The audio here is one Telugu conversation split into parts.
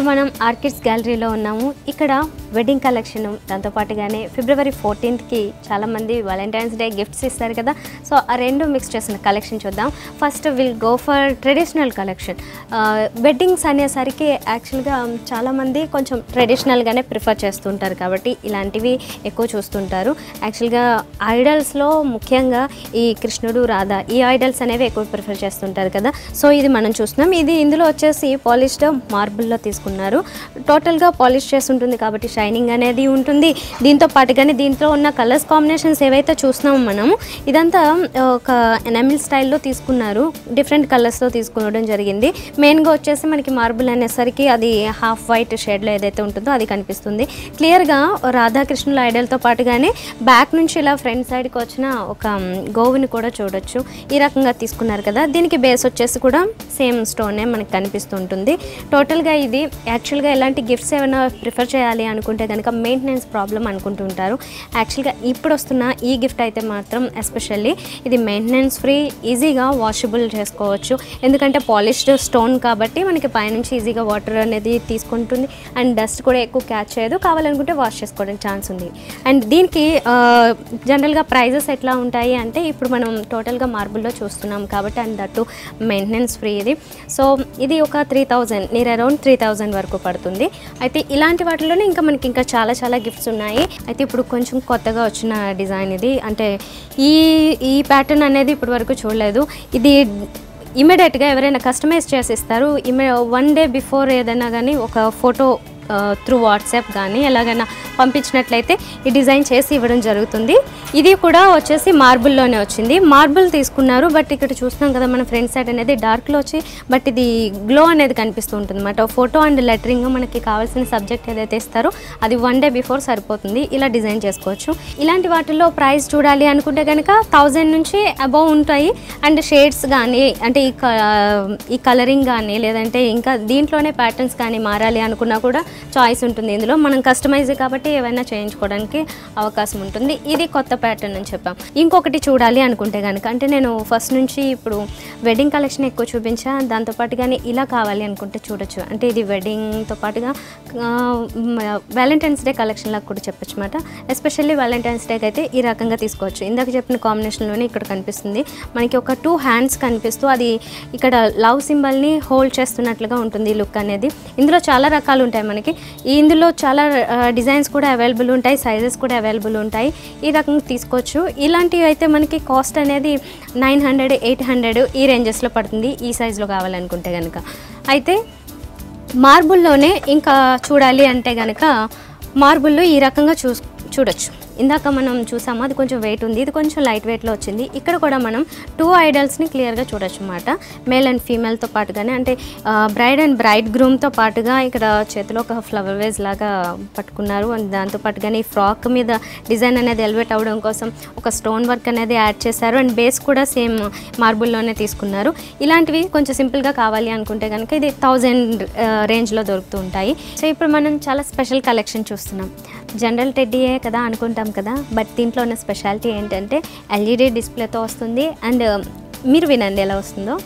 ఇప్పుడు మనం ఆర్కిడ్స్ గ్యాలరీలో ఉన్నాము ఇక్కడ వెడ్డింగ్ కలెక్షన్ దాంతోపాటుగానే ఫిబ్రవరి ఫోర్టీన్త్కి చాలామంది వాలంటైన్స్ డే గిఫ్ట్స్ ఇస్తారు కదా సో ఆ రెండు మిక్స్ చేసిన కలెక్షన్ చూద్దాం first will go for traditional collection weddings అనేసరికి యాక్చువల్గా చాలామంది కొంచెం ట్రెడిషనల్గానే ప్రిఫర్ చేస్తుంటారు కాబట్టి ఇలాంటివి ఎక్కువ చూస్తుంటారు యాక్చువల్గా ఐడల్స్లో ముఖ్యంగా ఈ కృష్ణుడు రాధ ఈ ఐడల్స్ అనేవి ఎక్కువ ప్రిఫర్ చేస్తుంటారు కదా సో ఇది మనం చూస్తున్నాం ఇది ఇందులో వచ్చేసి పాలిష్డ్ మార్బుల్లో తీసుకున్నారు టోటల్గా పాలిష్ చేసి ఉంటుంది కాబట్టి షైనింగ్ అనేది ఉంటుంది దీంతో పాటుగానే దీంట్లో ఉన్న కలర్స్ కాంబినేషన్స్ ఏవైతే చూస్తున్నామో మనము ఇదంతా ఒక ఎనామిల్ స్టైల్లో తీసుకున్నారు డిఫరెంట్ కలర్స్లో తీసుకోవడం జరిగింది మెయిన్గా వచ్చేసి మనకి మార్బుల్ అనేసరికి అది హాఫ్ వైట్ షేడ్లో ఏదైతే ఉంటుందో అది కనిపిస్తుంది క్లియర్గా రాధాకృష్ణుల ఐడల్తో పాటుగానే బ్యాక్ నుంచి ఇలా ఫ్రంట్ సైడ్కి వచ్చిన ఒక గోవుని కూడా చూడొచ్చు ఈ రకంగా తీసుకున్నారు కదా దీనికి బేస్ వచ్చేసి కూడా సేమ్ స్టోనే మనకి కనిపిస్తుంటుంది టోటల్గా ఇది యాక్చువల్గా ఎలాంటి గిఫ్ట్స్ ఏమైనా ప్రిఫర్ చేయాలి అనుకుంటే కనుక మెయింటెనెన్స్ ప్రాబ్లం అనుకుంటుంటారు యాక్చువల్గా ఇప్పుడు వస్తున్న ఈ గిఫ్ట్ అయితే మాత్రం ఎస్పెషల్లీ ఇది మెయింటెనెన్స్ ఫ్రీ ఈజీగా వాషబుల్ చేసుకోవచ్చు ఎందుకంటే పాలిష్డ్ స్టోన్ కాబట్టి మనకి పైనుంచి ఈజీగా వాటర్ అనేది తీసుకుంటుంది అండ్ డస్ట్ కూడా ఎక్కువ క్యాచ్ చేయదు కావాలనుకుంటే వాష్ చేసుకోవడానికి ఛాన్స్ ఉంది అండ్ దీనికి జనరల్గా ప్రైజెస్ ఎట్లా ఉంటాయి అంటే ఇప్పుడు మనం టోటల్గా మార్బుల్లో చూస్తున్నాం కాబట్టి అండ్ దట్టు మెయింటెనెన్స్ ఫ్రీ ఇది సో ఇది ఒక three thousand near around three thousand వరకు పడుతుంది అయితే ఇలాంటి వాటిలోనే ఇంకా మనకి ఇంకా చాలా చాలా గిఫ్ట్స్ ఉన్నాయి అయితే ఇప్పుడు కొంచెం కొత్తగా వచ్చిన డిజైన్ ఇది అంటే ఈ ఈ ప్యాటర్న్ అనేది ఇప్పటి వరకు చూడలేదు ఇది ఇమీడియట్గా ఎవరైనా కస్టమైజ్ చేసి ఇస్తారు ఇమే వన్ డే బిఫోర్ ఏదైనా కానీ ఒక ఫోటో త్రూ వాట్సాప్ కానీ ఎలాగైనా పంపించినట్లయితే ఈ డిజైన్ చేసి ఇవ్వడం జరుగుతుంది ఇది కూడా వచ్చేసి మార్బుల్లోనే వచ్చింది మార్బుల్ తీసుకున్నారు బట్ ఇక్కడ చూస్తున్నాం కదా మన ఫ్రంట్ సైడ్ అనేది డార్క్లో వచ్చి బట్ ఇది గ్లో అనేది కనిపిస్తూ ఉంటుంది అనమాట ఫోటో అండ్ లెటరింగ్ మనకి కావాల్సిన సబ్జెక్ట్ ఏదైతే ఇస్తారో అది వన్ డే బిఫోర్ సరిపోతుంది ఇలా డిజైన్ చేసుకోవచ్చు ఇలాంటి వాటిల్లో ప్రైస్ చూడాలి అనుకుంటే కనుక థౌజండ్ నుంచి అబౌవ్ ఉంటాయి అండ్ షేడ్స్ కానీ అంటే ఈ క- ఈ కలరింగ్ కానీ లేదంటే ఇంకా దీంట్లోనే ప్యాటర్న్స్ కానీ మారాలి అనుకున్నా కూడా చాయిస్ ఉంటుంది ఇందులో మనం కస్టమైజ్ కాబట్టి ఏమైనా చేయించుకోవడానికి అవకాశం ఉంటుంది ఇది కొత్త ప్యాటర్న్ అని చెప్పాం ఇంకొకటి చూడాలి అనుకుంటే కనుక అంటే నేను ఫస్ట్ నుంచి ఇప్పుడు వెడ్డింగ్ కలెక్షన్ ఎక్కువ చూపించా దాంతోపాటుగానే ఇలా కావాలి అనుకుంటే చూడొచ్చు అంటే ఇది వెడ్డింగ్తో పాటుగా వ్యాలంటైన్స్ డే కలెక్షన్ లాగా కూడా చెప్పొచ్చు అనమాట ఎస్పెషల్లీ వ్యాలంటైన్స్ డేకి అయితే ఈ రకంగా తీసుకోవచ్చు ఇందాక చెప్పిన కాంబినేషన్లోనే ఇక్కడ కనిపిస్తుంది మనకి ఒక టూ హ్యాండ్స్ కనిపిస్తూ అది ఇక్కడ లవ్ సింబల్ని హోల్డ్ చేస్తున్నట్లుగా ఉంటుంది ఈ లుక్ అనేది ఇందులో చాలా రకాలు ఉంటాయి మనకి ఈ ఇందులో చాలా డిజైన్స్ కూడా అవైలబుల్ ఉంటాయి సైజెస్ కూడా అవైలబుల్ ఉంటాయి ఈ రకంగా తీసుకోవచ్చు ఇలాంటివి అయితే మనకి కాస్ట్ అనేది నైన్ హండ్రెడ్ ఎయిట్ హండ్రెడ్ ఈ రేంజెస్లో పడుతుంది ఈ సైజులో కావాలనుకుంటే కనుక అయితే మార్బుల్లోనే ఇంకా చూడాలి అంటే కనుక మార్బుల్లో ఈ రకంగా చూ చూడొచ్చు ఇందాక మనం చూసాము అది కొంచెం వెయిట్ ఉంది ఇది కొంచెం లైట్ వెయిట్లో వచ్చింది ఇక్కడ కూడా మనం టూ ఐడల్స్ని క్లియర్గా చూడొచ్చు అనమాట మేల్ అండ్ ఫీమేల్తో పాటుగానే అంటే బ్రైడ్ అండ్ బ్రైడ్ గ్రూమ్తో పాటుగా ఇక్కడ చేతిలో ఒక ఫ్లవర్ వేజ్ లాగా పట్టుకున్నారు అండ్ దాంతో పాటుగానే ఈ ఫ్రాక్ మీద డిజైన్ అనేది ఎలివేట్ అవ్వడం కోసం ఒక స్టోన్ వర్క్ అనేది యాడ్ చేశారు అండ్ బేస్ కూడా సేమ్ మార్బుల్లోనే తీసుకున్నారు ఇలాంటివి కొంచెం సింపుల్గా కావాలి అనుకుంటే కనుక ఇది థౌజండ్ రేంజ్లో దొరుకుతూ ఉంటాయి సో ఇప్పుడు మనం చాలా స్పెషల్ కలెక్షన్ చూస్తున్నాం జనరల్ టెడ్డీయే కదా అనుకుంటాం కదా బట్ దీంట్లో ఉన్న స్పెషాలిటీ ఏంటంటే ఎల్ఈడి డిస్ప్లేతో వస్తుంది అండ్ మీరు వినండి ఎలా వస్తుందో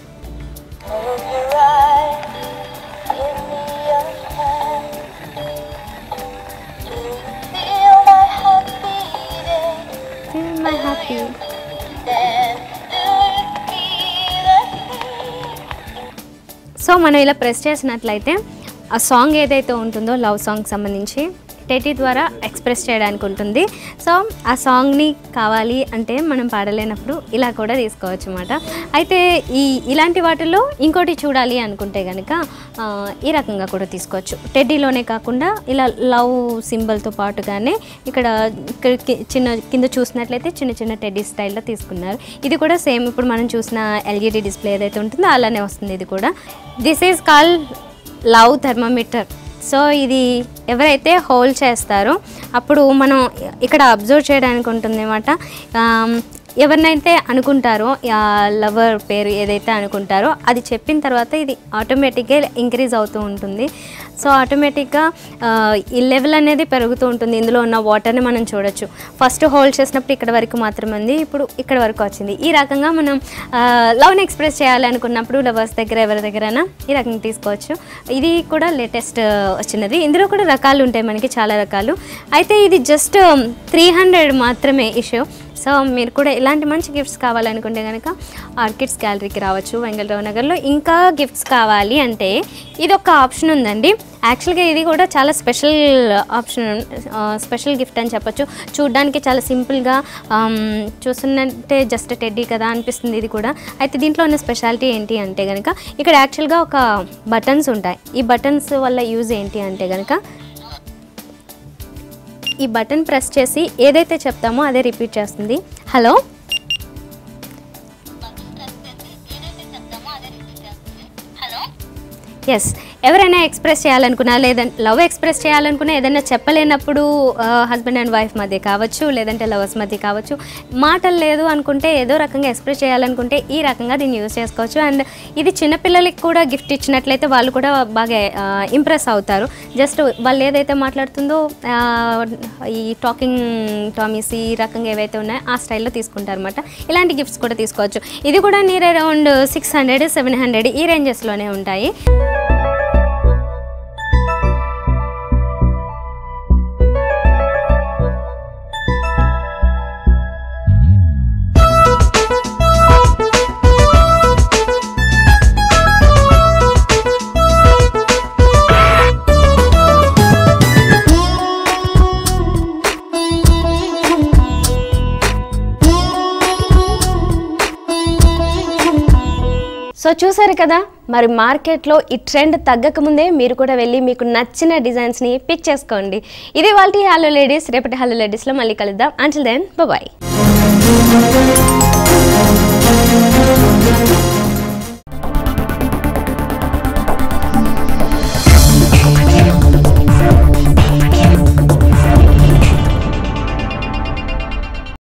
Close your eyes, give me your hand. Do you feel my heart beating? My happy Then do you feel the heat? So మనం ఇలా ప్రెస్ చేసినట్లయితే ఆ సాంగ్ ఏదైతే ఉంటుందో లవ్ సాంగ్ సంబంధించి టెటీ ద్వారా ఎక్స్ప్రెస్ చేయడానికి ఉంటుంది సో ఆ సాంగ్ని కావాలి అంటే మనం పాడలేనప్పుడు ఇలా కూడా తీసుకోవచ్చు అనమాట అయితే ఈ ఇలాంటి వాటిల్లో ఇంకోటి చూడాలి అనుకుంటే కనుక ఆ, ఈ రకంగా కూడా తీసుకోవచ్చు టెడ్డీలోనే కాకుండా ఇలా లవ్ సింబల్తో పాటుగానే ఇక్కడ ఇక్కడ కి- చిన్న కింద చూసినట్లయితే చిన్న చిన్న టెడ్డీ స్టైల్లో తీసుకున్నారు ఇది కూడా సేమ్ ఇప్పుడు మనం చూసిన ఎల్ఈడి డిస్ప్లే ఏదైతే ఉంటుందో అలానే వస్తుంది ఇది కూడా this is call love thermometer so ఇది ఎవరైతే హోల్డ్ చేస్తారో అప్పుడు మనం ఇక్కడ అబ్జర్వ్ చేయడానికి ఉంటుంది అనమాట ఎవరినైతే అనుకుంటారో లవర్ పేరు ఏదైతే అనుకుంటారో అది చెప్పిన తర్వాత ఇది ఆటోమేటిక్గా ఇంక్రీజ్ అవుతూ ఉంటుంది సో ఆటోమేటిక్గా ఆ, ఈ లెవెల్ అనేది పెరుగుతూ ఉంటుంది ఇందులో ఉన్న వాటర్ని మనం చూడొచ్చు ఫస్ట్ హోల్డ్ చేసినప్పుడు ఇక్కడ వరకు మాత్రం ఉంది ఇప్పుడు ఇక్కడ వరకు వచ్చింది ఈ రకంగా మనం లవ్ని ఎక్స్ప్రెస్ చేయాలనుకున్నప్పుడు లవర్స్ దగ్గర ఎవరి దగ్గరైనా ఈ రకంగా తీసుకోవచ్చు ఇది కూడా లేటెస్ట్ వచ్చినది ఇందులో కూడా రకాలు ఉంటాయి మనకి చాలా రకాలు అయితే ఇది జస్ట్ త్రీ హండ్రెడ్ మాత్రమే ఇష్యూ సో మీరు కూడా ఇలాంటి మంచి గిఫ్ట్స్ కావాలనుకుంటే కనుక ఆర్కిడ్స్ గ్యాలరీకి రావచ్చు వెంగళరావు నగర్లో ఇంకా గిఫ్ట్స్ కావాలి అంటే ఇది ఒక ఆప్షన్ ఉందండి యాక్చువల్గా ఇది కూడా చాలా స్పెషల్ ఆప్షన్ స్పెషల్ గిఫ్ట్ అని చెప్పొచ్చు చూడ్డానికి చాలా సింపుల్గా చూస్తున్నట్టే జస్ట్ టెడ్డీ కదా అనిపిస్తుంది ఇది కూడా అయితే దీంట్లో ఉన్న స్పెషాలిటీ ఏంటి అంటే కనుక ఇక్కడ యాక్చువల్గా ఒక బటన్స్ ఉంటాయి ఈ బటన్స్ వల్ల యూజ్ ఏంటి అంటే కనుక ఈ బటన్ ప్రెస్ చేసి ఏదైతే చెప్తామో అదే రిపీట్ చేస్తుంది హలో హలో ఎస్ ఎవరైనా ఎక్స్ప్రెస్ చేయాలనుకున్నా లేదంటే లవ్ ఎక్స్ప్రెస్ చేయాలనుకున్నా ఏదైనా చెప్పలేనప్పుడు హస్బెండ్ అండ్ వైఫ్ మధ్య కావచ్చు లేదంటే లవర్స్ మధ్య కావచ్చు మాటలు లేదు అనుకుంటే ఏదో రకంగా ఎక్స్ప్రెస్ చేయాలనుకుంటే ఈ రకంగా దీన్ని యూజ్ చేసుకోవచ్చు అండ్ ఇది చిన్నపిల్లలకి కూడా గిఫ్ట్ ఇచ్చినట్లయితే వాళ్ళు కూడా బాగా ఇంప్రెస్ అవుతారు జస్ట్ వాళ్ళు ఏదైతే మాట్లాడుతుందో ఆ, ఈ టాకింగ్ టామీస్ ఈ రకంగా ఏవైతే ఉన్నాయో ఆ స్టైల్లో తీసుకుంటారు అనమాట ఇలాంటి గిఫ్ట్స్ కూడా తీసుకోవచ్చు ఇది కూడా near around six hundred seven hundred ఈ రేంజెస్లోనే ఉంటాయి సో చూసారు కదా మరి మార్కెట్లో ఈ ట్రెండ్ తగ్గక ముందే మీరు కూడా వెళ్ళి మీకు నచ్చిన డిజైన్స్ని పిక్ చేసుకోండి ఇది వాళ్ళ హలో లేడీస్ రేపటి హలో లేడీస్లో మళ్ళీ కలుద్దాం అంటిల్ దెన్ బాయ్